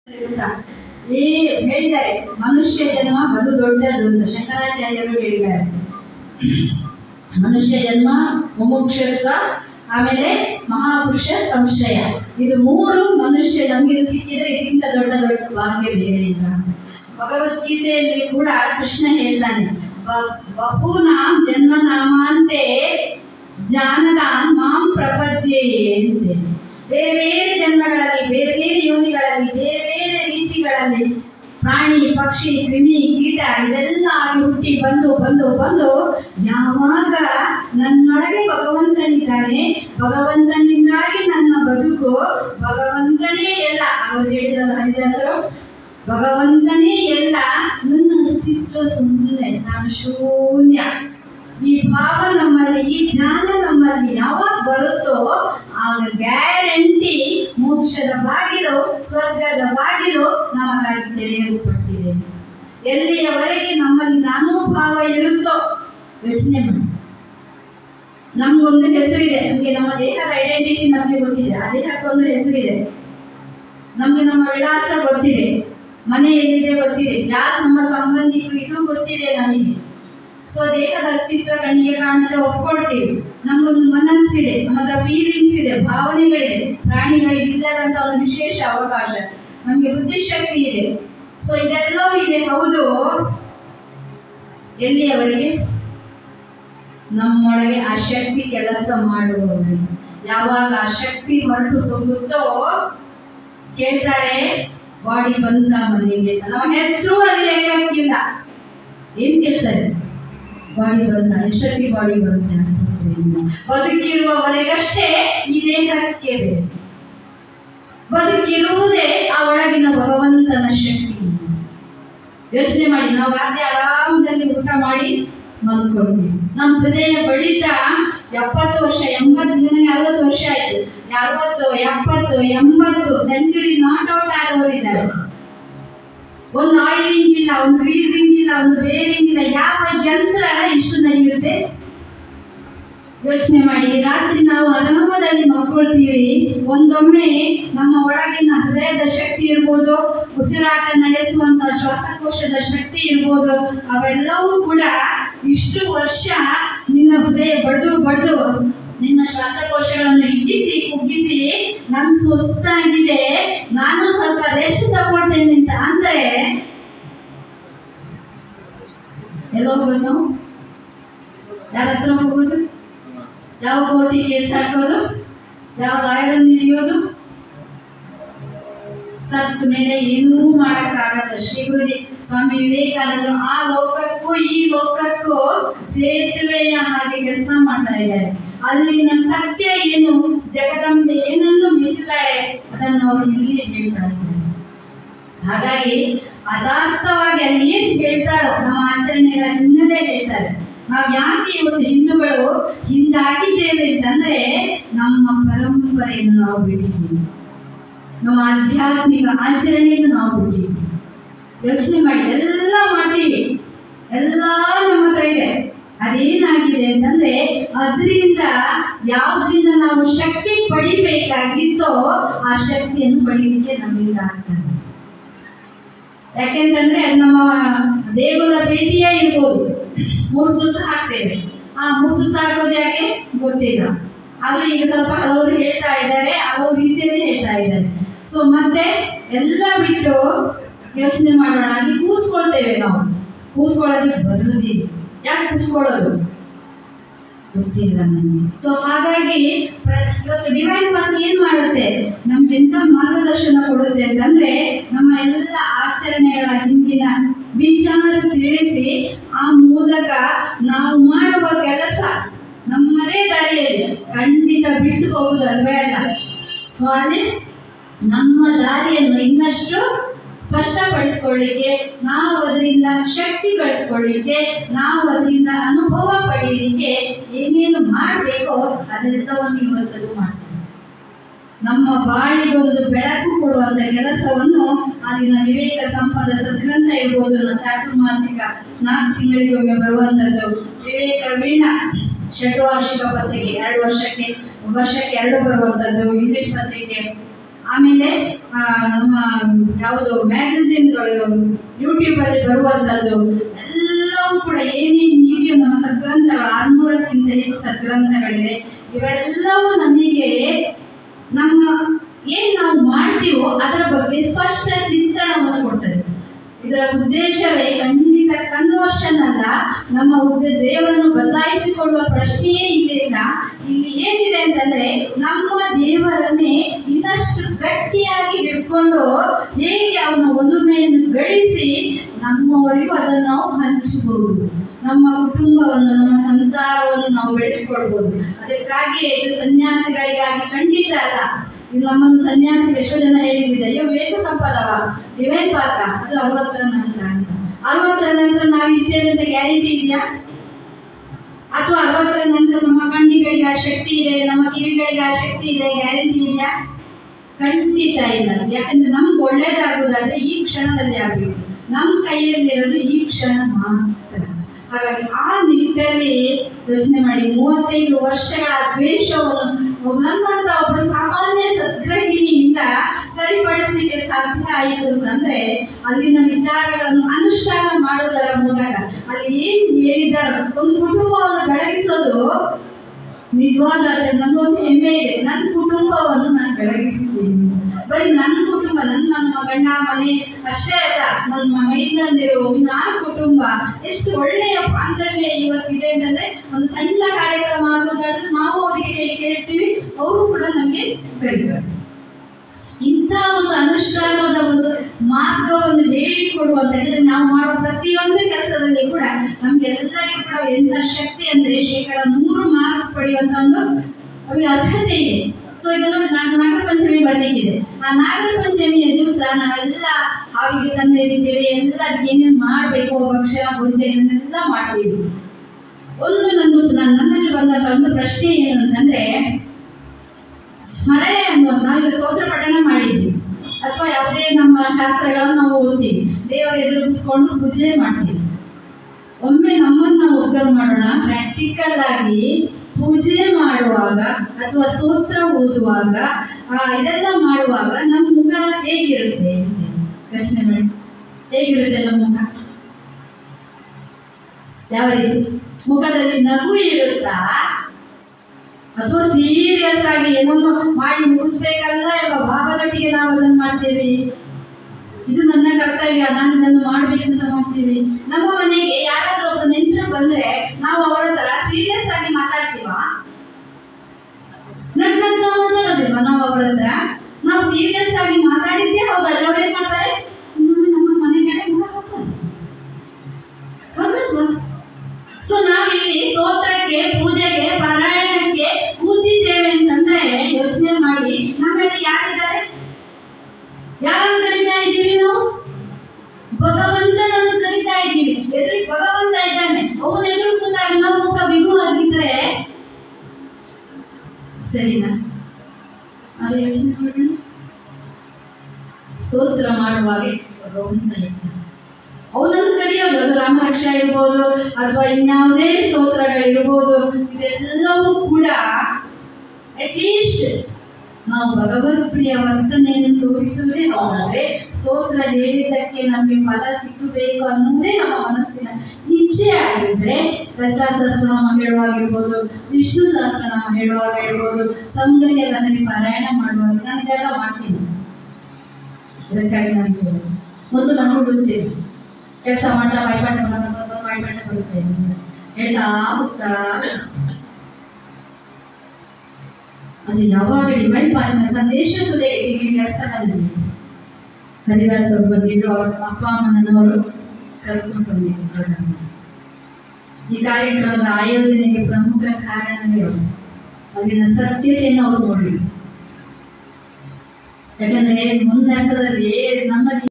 ಗೊತ್ತಾ? ಈ ಹೇಳಿದ್ದಾರೆ ಮನುಷ್ಯ ಜನ್ಮ ಬಲು ದೊಡ್ಡದು ಅಂತ ಶಂಕರಾಚಾರ್ಯರು ಹೇಳಿದ್ದಾರೆ ಮನುಷ್ಯ ಜನ್ಮ ಮುಮುಕ್ಷತ್ವ ಆಮೇಲೆ ಮಹಾಪುರುಷ ಸಂಶಯ ಇದು ಮೂರು ಮನುಷ್ಯ ನಮಗೆ ಸಿಕ್ಕಿದ್ರೆ ಇದಕ್ಕಿಂತ ದೊಡ್ಡ ದೊಡ್ಡ ಭಾಗ್ಯ ಬೇರೆ ಇಲ್ಲ ಭಗವದ್ಗೀತೆಯಲ್ಲಿ ಕೂಡ ಕೃಷ್ಣ ಹೇಳ್ತಾನೆ ಬ- ಬಹೂನಾಂ ಜನ್ಮನಾಮಾಂತೆ ಜ್ಞಾನದಾನ್ ಮಾಂ ಪ್ರಪದ್ಯೆಯೇ ಅಂತೆ ಬೇರೆ ಬೇರೆ ಜನ್ಮಗಳಲ್ಲಿ ಬೇರೆ ಬೇರೆ ಯೋನಿಗಳಲ್ಲಿ ಬೇರೆ ಬೇರೆ ರೀತಿಗಳಲ್ಲಿ ಪ್ರಾಣಿ ಪಕ್ಷಿ ಕ್ರಿಮಿ ಕೀಟ ಇದೆಲ್ಲ ಆಗಿ ಹುಟ್ಟಿ ಬಂದು ಬಂದು ಬಂದು ಯಾವಾಗ ನನ್ನೊಳಗೆ ಭಗವಂತನಿದ್ದಾನೆ ಭಗವಂತನಿಂದಾಗಿ ನನ್ನ ಬದುಕು ಭಗವಂತನೇ ಎಲ್ಲ ಅವರು ಹೇಳಿದ ಹರಿದಾಸರು ಭಗವಂತನೇ ಎಲ್ಲ ನನ್ನ ಅಸ್ತಿತ್ವ ಸುಮ್ಮನೆ ನಾನು ಶೂನ್ಯ ಈ ಭಾವ ನಮ್ಮಲ್ಲಿ ಈ ಜ್ಞಾನ ನಮ್ಮಲ್ಲಿ ಯಾವಾಗ ಬರುತ್ತೋ ಆಗ ಗ್ಯಾರಂಟಿ ಮೋಕ್ಷದ ಬಾಗಿಲು ಸ್ವರ್ಗದ ಬಾಗಿಲು ನಮಗಾಗಿ ತೆರೆಯಲ್ಪಟ್ಟಿದೆ ಎಲ್ಲಿಯವರೆಗೆ ನಮ್ಮಲ್ಲಿ ನಾನೂ ಭಾವ ಇರುತ್ತೋ ಯೋಚನೆ ಮಾಡಿ ನಮ್ಗೊಂದು ಹೆಸರಿದೆ ನಮಗೆ ನಮ್ಮ ದೇಹದ ಐಡೆಂಟಿಟಿ ನಮಗೆ ಗೊತ್ತಿದೆ ಆ ದೇಹಕ್ಕೊಂದು ಹೆಸರಿದೆ ನಮಗೆ ನಮ್ಮ ವಿಳಾಸ ಗೊತ್ತಿದೆ ಮನೆ ಎಲ್ಲಿದೆ ಗೊತ್ತಿದೆ ಯಾರು ನಮ್ಮ ಸಂಬಂಧಿಕರು ಇದು ಗೊತ್ತಿದೆ ನಮಗೆ ಸೊ ದೇಹದ ಅಸ್ತಿತ್ವ ಕಣ್ಣಿಗೆ ಕಾಣುತ್ತೆ ಒಪ್ಕೊಳ್ತೀವಿ ನಮಗೊಂದು ಮನಸ್ಸಿದೆ ನಮ್ಮ ಹತ್ರ ಫೀಲಿಂಗ್ಸ್ ಇದೆ ಭಾವನೆಗಳಿದೆ ಪ್ರಾಣಿಗಳಿಗೆ ಇಲ್ಲದಂತ ಒಂದು ವಿಶೇಷ ಅವಕಾಶ ನಮಗೆ ಬುದ್ಧಿಶಕ್ತಿ ಇದೆ ಸೊ ಇದೆಲ್ಲವೂ ಇದೆ ಹೌದು ಎಲ್ಲಿಯವರೆಗೆ ನಮ್ಮೊಳಗೆ ಆ ಶಕ್ತಿ ಕೆಲಸ ಮಾಡುವವರೆಗೆ ಯಾವಾಗ ಆ ಶಕ್ತಿ ಹೊರಟು ಹೋಗುತ್ತೋ ಕೇಳ್ತಾರೆ ಬಾಡಿ ಬಂತ ಮನೆಗೆ ಅಂತ. ನಮ್ಮ ಹೆಸರು ಅಲ್ಲಿ ಲೆಕ್ಕಕ್ಕಿಲ್ಲ ಏನ್ ಕೇಳ್ತಾರೆ ಬಾಡಿ ಬಂದ ಎಷ್ಟೊತ್ತಿಗೆ ಬಾಡಿ ಬರುತ್ತೆ ಆಸ್ಪತ್ರೆಯಿಂದ ಬದುಕಿರುವವರೆಗಷ್ಟೇ ಈ ದೇಹಕ್ಕೆ ಬೇರೆ ಬದುಕಿರುವುದೇ ಆ ಒಳಗಿನ ಭಗವಂತನ ಶಕ್ತಿ ಯೋಚನೆ ಮಾಡಿ ನಾವು ರಾತ್ರಿ ಆರಾಮದಲ್ಲಿ ಊಟ ಮಾಡಿ ಮಲ್ಕೊಳ್ತೀವಿ ನಮ್ಮ ಹೃದಯ ಬಡಿತ ಎಪ್ಪತ್ತು ವರ್ಷ ಎಂಬತ್ತು ನನಗೆ ಅರವತ್ತು ವರ್ಷ ಆಯ್ತು ಅರವತ್ತು ಎಪ್ಪತ್ತು ಎಂಬತ್ತು ಸೆಂಚುರಿ ನಾಟ್ ಔಟ್ ಆದವರಿದ್ದಾರೆ ಒಂದು ಆಯಿಲಿಂಗ್ ಇಲ್ಲ ಒಂದು ಗ್ರೀಸಿಂಗ್ ಇಲ್ಲ ಒಂದು ಬೇರಿಂಗ್ ಇಲ್ಲ ಯಾವ ಯಂತ್ರ ಇಷ್ಟು ನಡೆಯುತ್ತೆ ಯೋಚನೆ ಮಾಡಿ ರಾತ್ರಿ ನಾವು ಆರಾಮದಲ್ಲಿ ಮಲ್ಕೊಳ್ತೀವಿ ಒಂದೊಮ್ಮೆ ನಮ್ಮ ಒಳಗಿನ ಹೃದಯದ ಶಕ್ತಿ ಇರ್ಬೋದು ಉಸಿರಾಟ ನಡೆಸುವಂತ ಶ್ವಾಸಕೋಶದ ಶಕ್ತಿ ಇರ್ಬೋದು ಅವೆಲ್ಲವೂ ಕೂಡ ಇಷ್ಟು ವರ್ಷ ನಿನ್ನ ಹೃದಯ ಬಡ್ದು ಬಡ್ದು ನಿನ್ನ ಶ್ವಾಸಕೋಶಗಳನ್ನು ಹಿಗ್ಗಿಸಿ ಕುಗ್ಗಿಸಿ ನನ್ ಸುಸ್ತಾಗಿದೆ ನಾನು ಸ್ವಲ್ಪ ರೆಸ್ಟ್ ತಗೊಳ್ತೇನೆ ಅಂತ ಅಂದ್ರೆ ಎಲ್ಲೋ ಹೋಗೋದು ನಾವು ಯಾರ ಹತ್ರ ಹೋಗೋದು ಯಾವ ಕೋಟಿ ಕೇಸ್ ಹಾಕೋದು ಯಾವ್ದು ಐರನ್ ಹಿಡಿಯೋದು ಸತ್ ಮೇಲೆ ಏನೂ ಮಾಡಕ್ಕಾಗಲ್ಲ ಶ್ರೀ ಗುರುಜಿ ಸ್ವಾಮಿ ವಿವೇಕಾನಂದರು ಆ ಲೋಕಕ್ಕೂ ಈ ಲೋಕಕ್ಕೂ ಸೇತುವೆಯ ಹಾಗೆ ಕೆಲಸ ಮಾಡ್ತಾ ಇದ್ದಾರೆ ಅಲ್ಲಿನ ಸತ್ಯ ಏನು ಜಗದಂಬೆ ಏನನ್ನು ಮಿತಿತಾಳೆ ಅದನ್ನು ಅವರು ಇಲ್ಲಿ ಹೇಳ್ತಾ ಇದ್ದಾರೆ ಹಾಗಾಗಿ ಅದಾರ್ಥವಾಗಿ ಅಲ್ಲಿ ಏನ್ ಹೇಳ್ತಾರೋ ನಮ್ಮ ಆಚರಣೆಗಳ ಹಿನ್ನೆಲೆ ಹೇಳ್ತಾರೆ ನಾವ್ ಯಾಕೆ ಇವತ್ತು ಹಿಂದೂಗಳು ಹಿಂದಾಗಿದ್ದೇವೆ ಅಂತಂದ್ರೆ ನಮ್ಮ ಪರಂಪರೆಯನ್ನು ನಾವು ಬಿಟ್ಟಿದ್ದೀವಿ ನಮ್ಮ ಆಧ್ಯಾತ್ಮಿಕ ಆಚರಣೆಯನ್ನು ನಾವು ಬಿಟ್ಟಿದ್ದೀವಿ ಯೋಚನೆ ಮಾಡಿ ಎಲ್ಲ ಮಾಡ್ತೀವಿ ಎಲ್ಲ ನಮ್ಮ ಹತ್ರ ಇದೆ ಅದೇನಾಗಿದೆ ಅಂತಂದ್ರೆ ಅದರಿಂದ ಯಾವ್ದ್ರಿಂದ ನಾವು ಶಕ್ತಿ ಪಡಿಬೇಕಾಗಿತ್ತೋ ಆ ಶಕ್ತಿಯನ್ನು ಪಡೀಲಿಕ್ಕೆ ನಮ್ಮಿಂದ ಆಗ್ತದೆ ಯಾಕೆಂತಂದ್ರೆ ಅದು ನಮ್ಮ ದೇಗುಲ ಭೇಟಿಯೇ ಇರ್ಬೋದು ಮೂರು ಸುತ್ತ ಹಾಕ್ತೇವೆ ಆ ಮೂರು ಸುತ್ತ ಹಾಕೋದು ಯಾಕೆ ಗೊತ್ತಿಲ್ಲ ಆದ್ರೆ ಈಗ ಸ್ವಲ್ಪ ಹಲವರು ಹೇಳ್ತಾ ಇದ್ದಾರೆ ಹಲವು ರೀತಿಯಲ್ಲಿ ಹೇಳ್ತಾ ಇದ್ದಾರೆ ಸೊ ಮತ್ತೆ ಎಲ್ಲ ಬಿಟ್ಟು ಯೋಚನೆ ಮಾಡೋಣ ಅಲ್ಲಿ ಕೂತ್ಕೊಳ್ತೇವೆ ನಾವು ಕೂತ್ಕೊಳ್ಳೋದಕ್ಕೆ ಬರುವುದಿಲ್ಲ ಯಾಕೆ ಕೂತ್ಕೊಳ್ಳೋದು ಗೊತ್ತಿಲ್ಲ ನನಗೆ ಸೊ ಹಾಗಾಗಿ ಪ್ರ- ಇವತ್ತು ಡಿವೈನ್ ಪಾತ್ ಏನ್ ಮಾಡುತ್ತೆ ನಮ್ಗೆ ಎಂತ ಮಾರ್ಗದರ್ಶನ ಕೊಡುತ್ತೆ ಅಂತಂದ್ರೆ ನಮ್ಮ ಎಲ್ಲ ಆಚರಣೆಗಳ ಹಿಂದಿನ ವಿಚಾರ ತಿಳಿಸಿ ಆ ಮೂಲಕ ನಾವು ಮಾಡುವ ಕೆಲಸ ನಮ್ಮದೇ ದಾರಿಯಲ್ಲಿ ಖಂಡಿತ ಬಿಟ್ಟು ಹೋಗುದಲ್ವೇ ಅಲ್ಲ ಸೊ ಅದೇ ನಮ್ಮ ದಾರಿಯನ್ನು ಇನ್ನಷ್ಟು ಸ್ಪಷ್ಟಪಡಿಸ್ಕೊಳ್ಳಿಕ್ಕೆ ನಾವು ಅದರಿಂದ ಶಕ್ತಿ ಗಳಿಸ್ಕೊಳ್ಳಿಕ್ಕೆ ನಾವು ಅದರಿಂದ ಅನುಭವ ಪಡೀಲಿಕ್ಕೆ ಏನೇನು ಮಾಡಬೇಕೋ ಅದೆಲ್ಲವನ್ನು ಇವತ್ತದು ಮಾಡ್ತಾರೆ ನಮ್ಮ ಬಾಳಿಗೊಂದು ಬೆಳಕು ಕೊಡುವಂತ ಕೆಲಸವನ್ನು ಅಲ್ಲಿನ ವಿವೇಕ ಸಂಪದ ಸದ್ಗ್ರಂಥ ಇರ್ಬೋದು ನಮ್ಮ ಚಾತುರ್ಮಾಸಿಕ ನಾಲ್ಕು ತಿಂಗಳಿಗೊಮ್ಮೆ ಬರುವಂಥದ್ದು ವಿವೇಕ ವೀಣ ಷಡ್ವಾರ್ಷಿಕ ಪತ್ರಿಕೆ ಎರಡು ವರ್ಷಕ್ಕೆ ವರ್ಷಕ್ಕೆ ಎರಡು ಬರುವಂಥದ್ದು ಇಂಗ್ಲಿಷ್ ಪತ್ರಿಕೆ ಆಮೇಲೆ ಆ, ನಮ್ಮ ಯಾವುದು ಮ್ಯಾಗಝಿನ್ಗಳು ಯೂಟ್ಯೂಬಲ್ಲಿ ಬರುವಂಥದ್ದು ಎಲ್ಲವೂ ಕೂಡ ಏನೇನು ಇದೆಯೋ ನಮ್ಮ ಸದ್ಗ್ರಂಥಗಳು ಆರ್ನೂರಕ್ಕಿಂತ ಹೆಚ್ಚು ಸದ್ಗ್ರಂಥಗಳಿದೆ ಇವೆಲ್ಲವೂ ನಮಗೆ ನಮ್ಮ ಏನ್ ನಾವು ಮಾಡ್ತೀವೋ ಅದರ ಬಗ್ಗೆ ಸ್ಪಷ್ಟ ಚಿತ್ರಣವನ್ನು ಕೊಡ್ತದೆ ಇದರ ಉದ್ದೇಶವೇ ಖಂಡಿತ ಕನ್ವರ್ಷನ್ ಅಲ್ಲ ನಮ್ಮ ಉದ್ದೇ ದೇವರನ್ನು ಬದಲಾಯಿಸಿಕೊಳ್ಳುವ ಪ್ರಶ್ನೆಯೇ ಇಲ್ಲಿಲ್ಲ ಇಲ್ಲಿ ಏನಿದೆ ಅಂತಂದ್ರೆ ನಮ್ಮ ದೇವರನ್ನೇ ಇನ್ನಷ್ಟು ಗಟ್ಟಿಯಾಗಿ ಹಿಡ್ಕೊಂಡು ಹೇಗೆ ಅವನ ಒಲುಮೆಯನ್ನು ಗಳಿಸಿ ನಮ್ಮವರಿಗೂ ಅದನ್ನು ನಾವು ಹಂಚಬಹುದು ನಮ್ಮ ಕುಟುಂಬವನ್ನು ನಮ್ಮ ಸಂಸಾರವನ್ನು ನಾವು ಬೆಳೆಸಿಕೊಳ್ಬಹುದು ಅದಕ್ಕಾಗಿಯೇ ಇದು ಸನ್ಯಾಸಿಗಳಿಗಾಗಿ ಖಂಡಿತ ಅಲ್ಲ ಇದು ನಮ್ಮನ್ನು ಸನ್ಯಾಸಿಗೆ ಎಷ್ಟೋ ಜನ ಹೇಳಿದ್ದಾರೆ ಅಯ್ಯೋ ವೇಗ ಸಂಪದವ ಡಿವೈನ್ ಪಾರ್ಕ ಅದು ಅರವತ್ತರ ನಂತರ ಅಂತ ಅರವತ್ತರ ನಂತರ ನಾವು ಇದ್ದೇವೆ ಅಂತ ಗ್ಯಾರಂಟಿ ಇದೆಯಾ ಅಥವಾ ಅರವತ್ತರ ನಂತರ ನಮ್ಮ ಕಣ್ಣಿಗಳಿಗೆ ಆ ಶಕ್ತಿ ಇದೆ ನಮ್ಮ ಕಿವಿಗಳಿಗೆ ಆ ಶಕ್ತಿ ಇದೆ ಗ್ಯಾರಂಟಿ ಇದೆಯಾ ಖಂಡಿತ ಇಲ್ಲ ಯಾಕಂದ್ರೆ ನಮ್ಗೆ ಒಳ್ಳೇದಾಗುವುದಾದ್ರೆ ಈ ಕ್ಷಣದಲ್ಲಿ ಆಗಬೇಕು ನಮ್ಮ ಕೈಯಲ್ಲಿರೋದು ಈ ಕ್ಷಣ ಮಾತ್ರ ಹಾಗಾಗಿ ಆ ನಿಟ್ಟಿನಲ್ಲಿ ಯೋಚನೆ ಮಾಡಿ ಮೂವತ್ತೈದು ವರ್ಷಗಳ ದ್ವೇಷವನ್ನು ನನ್ನಂತ ಒಬ್ಬರು ಸಾಮಾನ್ಯ ಸದ್ಗ್ರಹಿಣಿಯಿಂದ ಸರಿಪಡಿಸಲಿಕ್ಕೆ ಸಾಧ್ಯ ಆಯಿತು ಅಂತಂದ್ರೆ ಅಲ್ಲಿನ ವಿಚಾರಗಳನ್ನು ಅನುಷ್ಠಾನ ಮಾಡುವುದರ ಮೂಲಕ ಅಲ್ಲಿ ಏನ್ ಹೇಳಿದಾರೋ ಒಂದು ಕುಟುಂಬವನ್ನು ಬೆಳಗಿಸೋದು ನಿಜವಾದ ನನ್ನೊಂದು ಹೆಮ್ಮೆ ಇದೆ ನನ್ನ ಕುಟುಂಬವನ್ನು ನಾನು ಬೆಳಗಿಸಿದ್ದೀನಿ ಬರೀ ನನ್ನ ಕುಟುಂಬ ನನ್ನ ನಮ್ಮ ಗಂಡ ಮನೆ ಅಷ್ಟೇ ಅಲ್ಲ ನನ್ನ ಮೈದಂದಿರು ಆ ಕುಟುಂಬ ಎಷ್ಟು ಒಳ್ಳೆಯ ಬಾಂಧವ್ಯ ಇವತ್ತಿದೆ ಅಂತಂದ್ರೆ ಒಂದು ಸಣ್ಣ ಕಾರ್ಯಕ್ರಮ ಆಗೋದಾದ್ರೆ ನಾವು ಅವರಿಗೆ ಹೇಳಿ ಕೇಳ್ತೀವಿ ಅವರು ಕೂಡ ನಮಗೆ ಕರೀತಾರೆ ಇಂಥ ಒಂದು ಅನುಷ್ಠಾನದ ಒಂದು ಮಾರ್ಗವನ್ನು ಹೇಳಿಕೊಡುವಂತ ಅಂದ್ರೆ ನಾವು ಮಾಡುವ ಪ್ರತಿಯೊಂದು ಕೆಲಸದಲ್ಲಿ ಕೂಡ ನಮ್ಗೆಲ್ಲರಿಗೂ ಕೂಡ ಎಂತ ಶಕ್ತಿ ಅಂದ್ರೆ ಶೇಕಡ ನೂರು ಮಾರ್ಕ್ ಪಡೆಯುವಂತ ಒಂದು ಅವ್ರಿಗೆ ಅರ್ಹತೆ ಇದೆ ಸೊ ಈಗ ನೋಡಿ ನಾನು ನಾಗರ ಪಂಚಮಿ ಬರ್ಲಿಕ್ಕಿದೆ ಆ ನಾಗರ ಪಂಚಮಿಯ ದಿವಸ ನಾವೆಲ್ಲ ಹಾವಿಗೆ ತಂದು ಇರಿದ್ದೇವೆ ಎಲ್ಲ ಏನೇನು ಮಾಡಬೇಕು ಭಕ್ಷಣ ಪೂಜೆ ಇದನ್ನೆಲ್ಲ ಮಾಡ್ತೀವಿ ಒಂದು ನನ್ನ ನನ್ನ- ನನ್ನಲ್ಲಿ ಬಂದಂತ ಒಂದು ಪ್ರಶ್ನೆ ಏನು ಅಂತಂದ್ರೆ ಸ್ಮರಣೆ ಅನ್ನೋದು ನಾವೀಗ ಸ್ತೋತ್ರ ಪಠಣ ಮಾಡಿದ್ವಿ ಅಥವಾ ಯಾವುದೇ ನಮ್ಮ ಶಾಸ್ತ್ರಗಳನ್ನು ನಾವು ಓದ್ತೀವಿ ದೇವರ ಎದುರು ಕೂತ್ಕೊಂಡು ಪೂಜೆ ಮಾಡ್ತೀವಿ ಒಮ್ಮೆ ನಮ್ಮನ್ನ ನಾವು ಒಬ್ಸರ್ವ್ ಮಾಡೋಣ ಪ್ರಾಕ್ಟಿಕಲ್ ಆಗಿ ಪೂಜೆ ಮಾಡುವಾಗ ಅಥವಾ ಸ್ತೋತ್ರ ಓದುವಾಗ ಆ, ಇದೆಲ್ಲ ಮಾಡುವಾಗ ನಮ್ಮ ಮುಖ ಹೇಗಿರುತ್ತೆ ಅಂತ ಯೋಚನೆ ಮಾಡಿ ಹೇಗಿರುತ್ತೆ ನಮ್ಮ ಮುಖ ಯಾವ ರೀತಿ ಮುಖದಲ್ಲಿ ನಗು ಇರುತ್ತಾ ಅಥವಾ ಸೀರಿಯಸ್ ಆಗಿ ಏನೊಂದು ಮಾಡಿ ಮುಗಿಸ್ಬೇಕಲ್ಲ ಎಂಬ ಭಾವದೊಟ್ಟಿಗೆ ನಾವು ಅದನ್ನು ಮಾಡ್ತೇವೆ ಇದು ನನ್ನ ಕರ್ತವ್ಯ ನಾನು ಇದನ್ನು ಮಾಡ್ಬೇಕು ಅಂತ ಮಾಡ್ತೀವಿ ನಮ್ಮ ಮನೆಗೆ ಯಾರಾದ್ರೂ ಒಬ್ಬ ನೆಂಟರು ಬಂದ್ರೆ ನಾವು ಅವರ ಹತ್ರ ಸೀರಿಯಸ್ ಆಗಿ ಮಾತಾಡ್ತೀವಾ ನಗ್ನಗ್ನ ಮಾತಾಡೋದಿಲ್ವಾ ನಾವು ಅವರ ಹತ್ರ ನಾವು ಸೀರಿಯಸ್ ಆಗಿ ಮಾತಾಡಿದ್ದೇ ಹೌದಲ್ಲ ಅವ್ರು ಏನ್ ಮಾಡ್ತಾರೆ ಇನ್ನೊಮ್ಮೆ ನಮ್ಮ ಮನೆ ಕಡೆ ಮುಖ ಹಾಕೋದು ಹೌದಲ್ವಾ ಸೊ ನಾವಿಲ್ಲಿ ಸ್ತೋತ್ರಕ್ಕೆ ಪೂಜೆಗೆ ಪಾರಾಯಣಕ್ಕೆ ಕೂತಿದ್ದೇವೆ ಅಂತಂದ್ರೆ ಯೋಚನೆ ಮಾಡಿ ನಮ್ಮಲ್ಲಿ ಯಾರಿದ್ದಾರೆ ಯಾರನ್ನು ಕರೀತಾ ಇದ್ದೀವಿ ನಾವು ಭಗವಂತನನ್ನು ಕರೀತಾ ಇದ್ದೀವಿ ಎದುರಿಗೆ ಭಗವಂತ ಇದ್ದಾನೆ ಅವನ ಎದುರು ಕೂತಾಗ ನಮ್ಮ ಮುಖ ಬಿಗು ಆಗಿದ್ರೆ ಸರಿನಾ ನಾವು ಯೋಚನೆ ಮಾಡೋಣ ಸ್ತೋತ್ರ ಮಾಡುವಾಗ ಭಗವಂತ ಇದ್ದಾನೆ ಅವನನ್ನು ಕರೆಯೋದು ಅದು ರಾಮರಕ್ಷ ಇರ್ಬೋದು ಅಥವಾ ಇನ್ಯಾವುದೇ ಸ್ತೋತ್ರಗಳಿರ್ಬೋದು ಇದೆಲ್ಲವೂ ಕೂಡ ಅಟ್ಲೀಸ್ಟ್ ನಾವು ಭಗವತ್ ಪ್ರಿಯ ವರ್ತನೆಯನ್ನು ತೋರಿಸುವುದೇ ಹೌದಾದ್ರೆ ಸ್ತೋತ್ರ ಹೇಳಿದ್ದಕ್ಕೆ ನಮಗೆ ಫಲ ಸಿಕ್ಕಬೇಕು ಅನ್ನುವುದೇ ನಮ್ಮ ಮನಸ್ಸಿನ ಇಚ್ಛೆ ಆಗಿದ್ರೆ ಲಲಿತಾ ಸಹಸ್ರನಾಮ ಹೇಳುವಾಗಿರ್ಬೋದು ವಿಷ್ಣು ಸಹಸ್ರನಾಮ ಹೇಳುವಾಗ ಇರ್ಬೋದು ಸೌಂದರ್ಯ ನನಗೆ ಪಾರಾಯಣ ಮಾಡುವಾಗ ನಾನು ಇದೆಲ್ಲ ಮಾಡ್ತೀನಿ ಅದಕ್ಕಾಗಿ ನಾನು ಕೇಳೋದು ಒಂದು ನಮಗೂ ಗೊತ್ತಿದೆ ಕೆಲಸ ಮಾಡ್ತಾ ಬಾಯ್ಪಾಠ ಮಾಡ್ತಾ ಬಾಯ್ಪಾಠ ಬರುತ್ತೆ ಹೇಳ್ತಾ ಹೋಗ್ತಾ ಅದು ಯಾವಾಗ ಡಿವೈನ್ ಪಾಲಿನ ಸಂದೇಶ ಸುದೇ ತಿಂಗಳಿಗೆ ಕೆಲಸ ಬಂದಿದೆ ಹರಿದಾಸ್ ಅವರು ಬಂದಿದ್ರು ಅವ್ರ ಅಪ್ಪ ಅಮ್ಮನವರು ಕರ್ಕೊಂಡು ಬಂದಿದ್ರು ಅವ್ರನ್ನ. ಈ ಕಾರ್ಯಕ್ರಮದ ಆಯೋಜನೆಗೆ ಪ್ರಮುಖ ಕಾರಣವೇ ಅವರು ಅಲ್ಲಿನ ಸತ್ಯತೆಯನ್ನು ಅವರು ನೋಡಿದ್ರು ಯಾಕಂದ್ರೆ ಮುಂದೆ ಅರ್ಥದಲ್ಲಿ ನಮ್ಮ